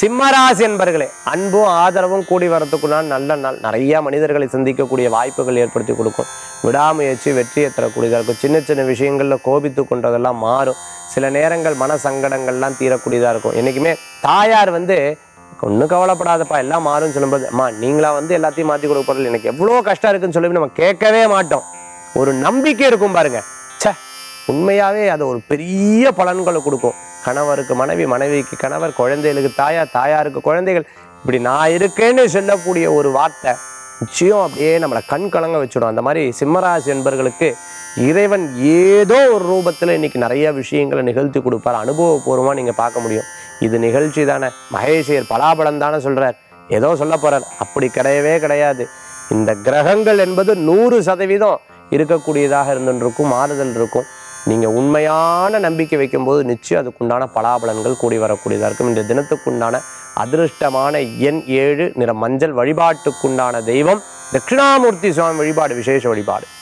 சிம்மராசி என்பர்களே அன்பும் ஆதரவும் கூடி வரத்துக்குள்ளான நல்ல நாள் நிறைய மனிதர்களை சந்திக்கக்கூடிய வாய்ப்புகள் ஏற்படுத்தி கொடுக்கும் விடாமுயற்சி வெற்றியை தரக்கூடியதாக இருக்கும் சின்ன சின்ன விஷயங்களில் கோபித்து கொண்டதெல்லாம் மாறும் சில நேரங்கள் மன சங்கடங்கள்லாம் தீரக்கூடியதாக இருக்கும் என்றைக்குமே தாயார் வந்து ஒன்றும் கவலைப்படாதப்பா எல்லாம் மாறும்னு சொல்லும்போது அம்மா நீங்களா வந்து எல்லாத்தையும் மாற்றி கொடுக்க போறது எனக்கு எவ்வளோ கஷ்டம் இருக்குன்னு சொல்லி நம்ம கேட்கவே மாட்டோம் ஒரு நம்பிக்கை இருக்கும் பாருங்க ச்சே உண்மையாவே அது ஒரு பெரிய பலன்களை கொடுக்கும் கணவருக்கு மனைவி மனைவிக்கு கணவர் குழந்தைகளுக்கு தாயார் தாயாருக்கு குழந்தைகள் இப்படி நான் இருக்கேன்னு சொல்லக்கூடிய ஒரு வார்த்தை நிச்சயம் அப்படியே நம்மளை கண் கலங்க வச்சிடும் அந்த மாதிரி சிம்மராசி என்பர்களுக்கு இறைவன் ஏதோ ஒரு ரூபத்தில் இன்னைக்கு நிறைய விஷயங்களை நிகழ்த்தி கொடுப்பார் அனுபவபூர்வமாக நீங்கள் பார்க்க முடியும் இது நிகழ்ச்சி தானே மகேஷியர் பலாபலம் தானே சொல்கிறார் ஏதோ சொல்ல போகிறார் அப்படி கிடையவே கிடையாது இந்த கிரகங்கள் என்பது நூறு சதவீதம் இருக்கக்கூடியதாக இருந்துருக்கும் மாறுதல் இருக்கும் நீங்கள் உண்மையான நம்பிக்கை வைக்கும்போது நிச்சயம் அதுக்குண்டான பலாபலன்கள் கூடி வரக்கூடியதாக இருக்கும் இந்த தினத்துக்குண்டான அதிருஷ்டமான எண் ஏழு நிற மஞ்சள் வழிபாட்டுக்குண்டான தெய்வம் தட்சிணாமூர்த்தி சுவாமி வழிபாடு விசேஷ வழிபாடு